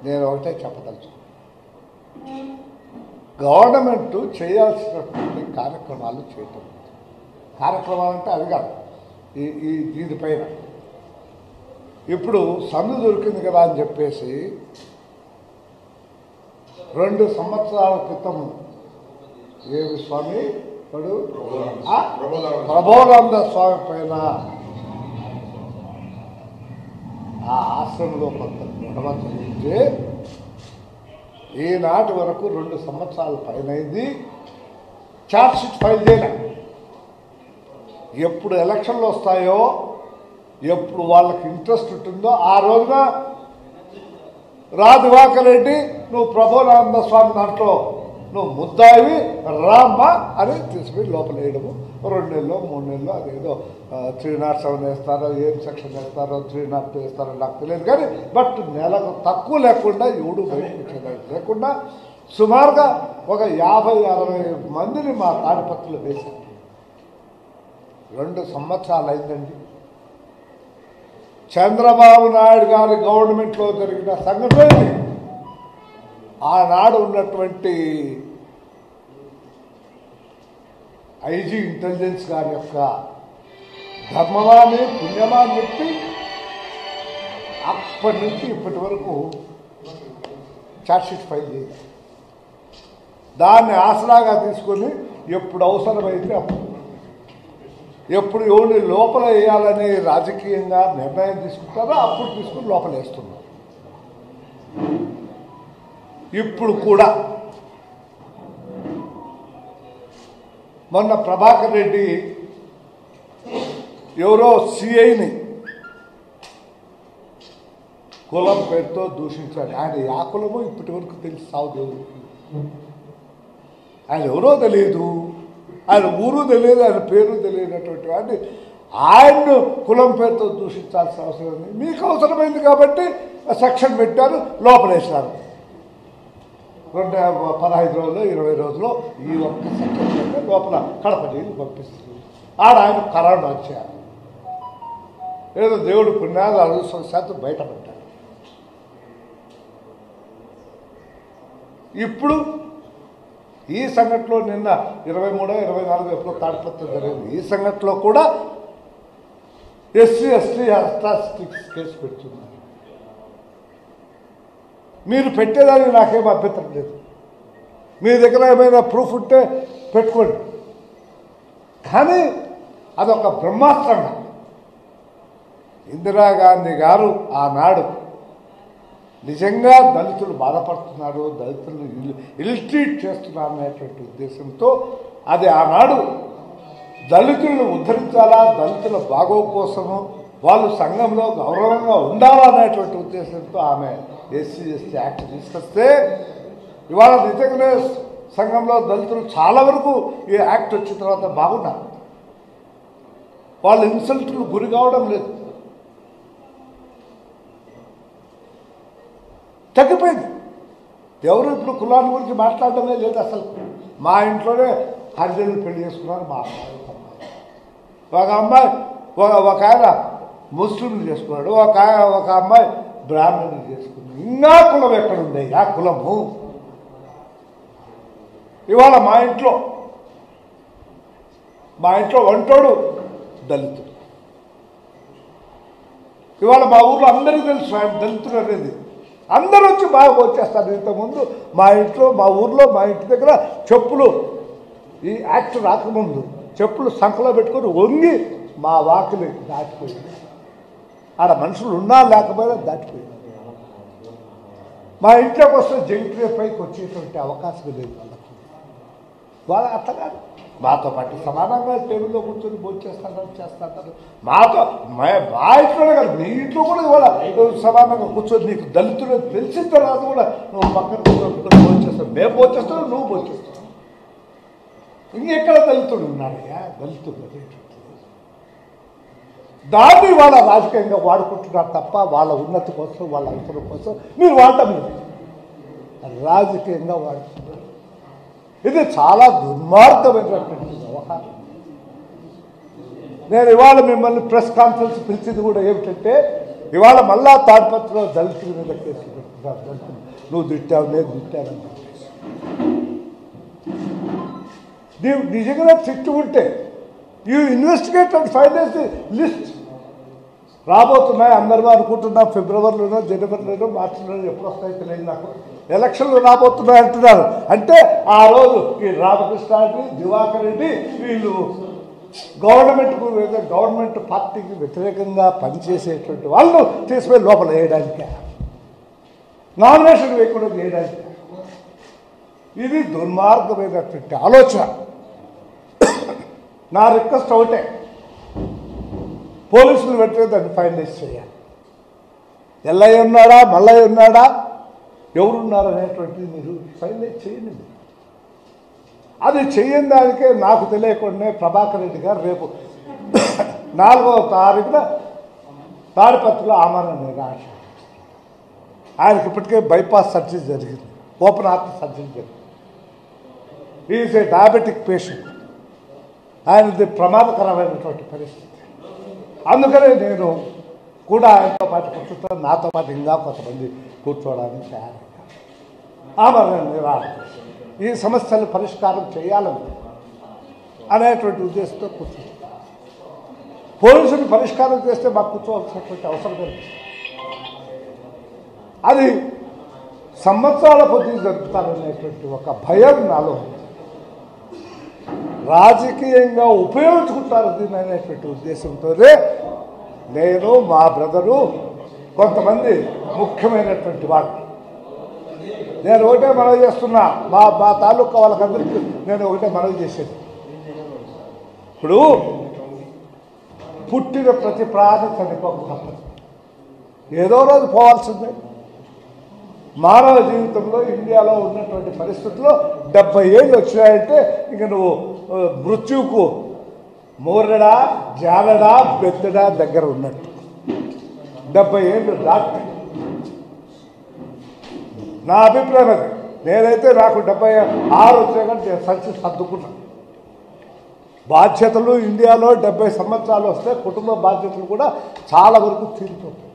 నేను ఒకటే చెప్పదలుచు గవర్నమెంట్ చేయాల్సినటువంటి కార్యక్రమాలు చేయటం లేదు. కార్యక్రమాలు అంటే అవి కాదు ఈ ఈ దీనిపైన ఇప్పుడు సందు దొరికింది కదా అని చెప్పేసి రెండు సంవత్సరాల క్రితం ఏమి స్వామి వాడు ఆ? ప్రభోనంద స్వామి పైన ఆ ఆశ్రమంలో కొంత గొడవ జరిగితే ఈనాటి వరకు రెండు సంవత్సరాల పైన అయింది ఛార్జ్ షీట్ ఫైల్ చేయలే ఎప్పుడు ఎలక్షన్లు వస్తాయో ఎప్పుడు వాళ్ళకి ఇంట్రెస్ట్ ఉంటుందో ఆ రోజున రా దివాకర్ రెడ్డి నువ్వు ప్రభోనంద స్వామి దాంట్లో నువ్వు ముద్దాయి రామ్మా అని తీసుకుని లోపల వేయడము రెండు నెలలు మూడు నెలలు అదేదో త్రీ నాట్ సెవెన్ వేస్తారో ఏం సెక్షన్ వేస్తారో త్రీ నాట్ టూ వేస్తారో నాకు తెలియదు కానీ బట్ నెలకు తక్కువ లేకుండా ఎవడు బయటకు వచ్చేదానికి లేకుండా సుమారుగా ఒక యాభై అరవై మందిని మా తాడిపత్రులు వేశారు రెండు సంవత్సరాలు అయిందండి చంద్రబాబు నాయుడు గారి గవర్నమెంట్లో జరిగిన సంఘటన ఇది. ఆనాడు ఉన్నటువంటి ఐజీ ఇంటెలిజెన్స్ గారి యొక్క ధర్మవాన్ని పుణ్యమాన్ని చెప్పి అప్పటి నుంచి ఇప్పటి వరకు ఛార్జ్షీట్ ఫైల్ చేయాలి దాన్ని ఆసరాగా తీసుకొని ఎప్పుడు అవసరమైతే అప్పుడు ఎప్పుడు ఎవరిని లోపల వేయాలని రాజకీయంగా నిర్ణయం తీసుకుంటారో అప్పుడు తీసుకుని లోపల వేస్తున్నారు ఇప్పుడు కూడా మొన్న ప్రభాకర్ రెడ్డి ఎవరో సిఐని కులం పేరుతో దూషించాడు ఆయన యా కులమో ఇప్పటి వరకు తెలిసి సాగు దేవుడికి ఆయన ఎవరో తెలియదు ఆయన ఊరు తెలియదు ఆయన పేరు తెలియనటువంటి వాడిని ఆయన్ను కులం పేరుతో దూషించాల్సిన అవసరం ఉంది మీకు అవసరమైంది కాబట్టి సెక్షన్ పెట్టారు లోపలేసినారు రెండు పదహైదు రోజులు ఇరవై రోజులు ఈ ఒక్క సెక్షన్ పెడితే లోపల కడప జైలు పంపిస్తుంది ఆడ ఆయన కరోనా వచ్చారు ఏదో దేవుడు పుణ్యాలు అదృష్టం శాతం బయటపడ్డాడు ఇప్పుడు ఈ సంఘటనలో నిన్న ఇరవై మూడో ఇరవై నాలుగు ఎప్పుడో తాడిపత్రం జరిగింది ఈ సంఘటనలో కూడా ఎస్సీ ఎస్టీ అస్టాస్టిక్స్ కేసు పెడుతున్నారు మీరు పెట్టేదానికి నాకేం అభ్యంతరం లేదు మీ దగ్గర ఏమైనా ప్రూఫ్ ఉంటే పెట్టుకోండి కానీ అదొక బ్రహ్మాస్త్రంగా ఇందిరాగాంధీ గారు ఆనాడు నిజంగా దళితులు బాధపడుతున్నారు దళితులను ఇల్ ఇల్ట్రీట్ చేస్తున్నారు అనేటువంటి ఉద్దేశంతో అది ఆనాడు దళితులను ఉద్ధరించాలా దళితుల బాగో కోసము వాళ్ళు సంఘంలో గౌరవంగా ఉండాలనేటువంటి ఉద్దేశంతో ఆమె ఎస్సీ ఎస్టీ యాక్ట్ తీసుకొస్తే ఇవాళ నిజంగానే సంఘంలో దళితులు చాలా వరకు ఈ యాక్ట్ వచ్చిన తర్వాత బాగున్నారు వాళ్ళు ఇన్సల్ట్లు గురి కావడం లేదు తగ్గిపోయింది ఎవరు ఇప్పుడు కులాన్ని గురించి మాట్లాడడమే లేదు అసలు మా ఇంట్లోనే హరిజనులు పెళ్లి చేసుకున్నారు మా అమ్మాయి ఒక అమ్మాయి. ఒక అమ్మాయి ఒక ఒక ఆయన ముస్లింలు చేసుకున్నాడు ఒక ఆయన ఒక అమ్మాయి బ్రాహ్మణులు చేసుకున్నాడు ఇంకా కులం ఎక్కడుంది ఆ కులము ఇవాళ మా ఇంట్లో మా ఇంట్లో వంటోడు దళితుడు ఇవాళ మా ఊర్లో అందరికీ తెలుసు ఆయన దళితుడు అనేది అందరూ వచ్చి బాగా వచ్చేస్తారు ఇంతకుముందు మా ఇంట్లో మా ఊర్లో మా ఇంటి దగ్గర చెప్పులు ఈ యాక్ట్ రాకముందు చెప్పులు సంఖలో పెట్టుకొని వంగి మా వాకిలి దాటిపోయింది ఆడ మనుషులు ఉన్నా లేకపోయినా దాటిపోయింది మా ఇంట్లోకి వస్తే జంక్రీ పైకి వచ్చేటువంటి అవకాశం లేదు వాళ్ళకి వాళ్ళ అట్లా కాదు మాతో పాటు సమానంగా టేబుల్లో కూర్చొని భోజేస్తారు చేస్తారు మాతో మా- మా ఇంట్లోనే కాదు మీ ఇంట్లో కూడా ఇవాళ సమానంగా కూర్చొని నీకు దళితులు తెలిసిన తర్వాత కూడా నువ్వు పక్కన కూర్చొని భోజేస్తావు మేము భోజేస్తావు నువ్వు భోజేస్తావు ఇంకెక్కడ దళితుడు ఉన్నాడయ్యా దళితుడు అనేటువంటిది దాన్ని వాళ్ళ రాజకీయంగా వాడుకుంటున్నారు తప్ప వాళ్ళ ఉన్నతి కోసం వాళ్ళ అవసరం కోసం మీరు వాడటం లేదు రాజకీయంగా వాడుతున్నారు ఇది చాలా దుర్మార్గమైనటువంటి వ్యవహారం నేను ఇవాళ మిమ్మల్ని ప్రెస్ కాన్ఫరెన్స్ పిలిచింది కూడా ఏమిటంటే ఇవాళ మళ్ళా తాడిపత్రిలో దళితుల మీద కేసులు పెడుతున్నారు దళితులు నువ్వు తిట్టావు నేను తిట్టానని చెప్పేసి నీవు నిజంగా తిట్టు ఉంటే you investigate and finance list రాబోతున్నాయి అందరూ అనుకుంటున్నాం ఫిబ్రవరిలోనో జనవరిలోనో మార్చిలోనో ఎప్పుడు వస్తాయో తెలియదు నాకు ఎలక్షన్లు రాబోతున్నాయి అంటున్నారు అంటే ఆ రోజు ఈ రామకృష్ణ రెడ్డి దివాకర్ రెడ్డి వీళ్ళు గవర్నమెంట్కు గవర్నమెంట్ పార్టీకి వ్యతిరేకంగా పనిచేసేటువంటి వాళ్ళు తీసుకుపోయి లోపల వేయడానికే నామినేషన్ వేయకుండా చేయడానికి ఇది దుర్మార్గమైనటువంటి ఆలోచన నా రిక్వెస్ట్ ఒకటే పోలీసులు వెంటనే దాన్ని ఫైనలైజ్ చేయాలి ఎల్లయ్య ఉన్నాడా మల్లయ్య ఉన్నాడా ఎవరున్నారు అనేటువంటిది మీరు ఫైనలైజ్ చేయండి మీరు. అది చేయని దానికే నాకు తెలియకుండానే ప్రభాకర్ రెడ్డి గారు రేపు నాలుగవ తారీఖున తాడిపత్రిలో ఆమరణ నిరాశ ఆయనకి ఇప్పటికే బైపాస్ సర్జరీ జరిగింది ఓపెన్ హార్ట్ సర్జరీ జరిగింది ఈజ్ ఏ డయాబెటిక్ పేషెంట్ ఆయనది ప్రమాదకరమైనటువంటి పరిస్థితి అందుకనే నేను కూడా ఆయనతో పాటు కూర్చుంటాను నాతో పాటు ఇంకా కొంతమంది కూర్చోవడానికి తయారయ్యాను ఆమరణ నిరాశ ఈ సమస్యలు పరిష్కారం చేయాలని అనేటువంటి ఉద్దేశంతో కూర్చుంటాం పోలీసులు పరిష్కారం చేస్తే మాకు కూర్చోవాల్సినటువంటి అవసరం లేదు అది సంవత్సరాల కొద్దీ జరుపుతారనేటువంటి ఒక భయం నాలో ఉంది. రాజకీయంగా ఉపయోగించుకుంటారు దీన్ని అనేటువంటి ఉద్దేశంతోనే నేను మా బ్రదరు కొంతమంది ముఖ్యమైనటువంటి వాళ్ళు నేను ఒకటే మనవి చేస్తున్నా మా మా తాలూకా వాళ్ళకందరికీ నేను ఒకటే మనవి చేసేది ఇప్పుడు పుట్టిన ప్రతి ప్రాణి చనిపోక తప్పదు ఏదో రోజు పోవాల్సిందే మానవ జీవితంలో ఇండియాలో ఉన్నటువంటి పరిస్థితుల్లో డెబ్బై ఏళ్ళు వచ్చినాయంటే ఇంక నువ్వు ఆ, మృత్యువుకు మూరడా జాలడా బెత్తడా దగ్గర ఉన్నట్టు డెబ్బై ఏళ్ళు దాటి నా అభిప్రాయం అది నేనైతే నాకు డెబ్బై ఆరు వచ్చాక నేను సంచి సర్దుకున్నాను బాధ్యతలు ఇండియాలో డెబ్బై సంవత్సరాలు వస్తే కుటుంబ బాధ్యతలు కూడా చాలా వరకు తీరిపోతాయి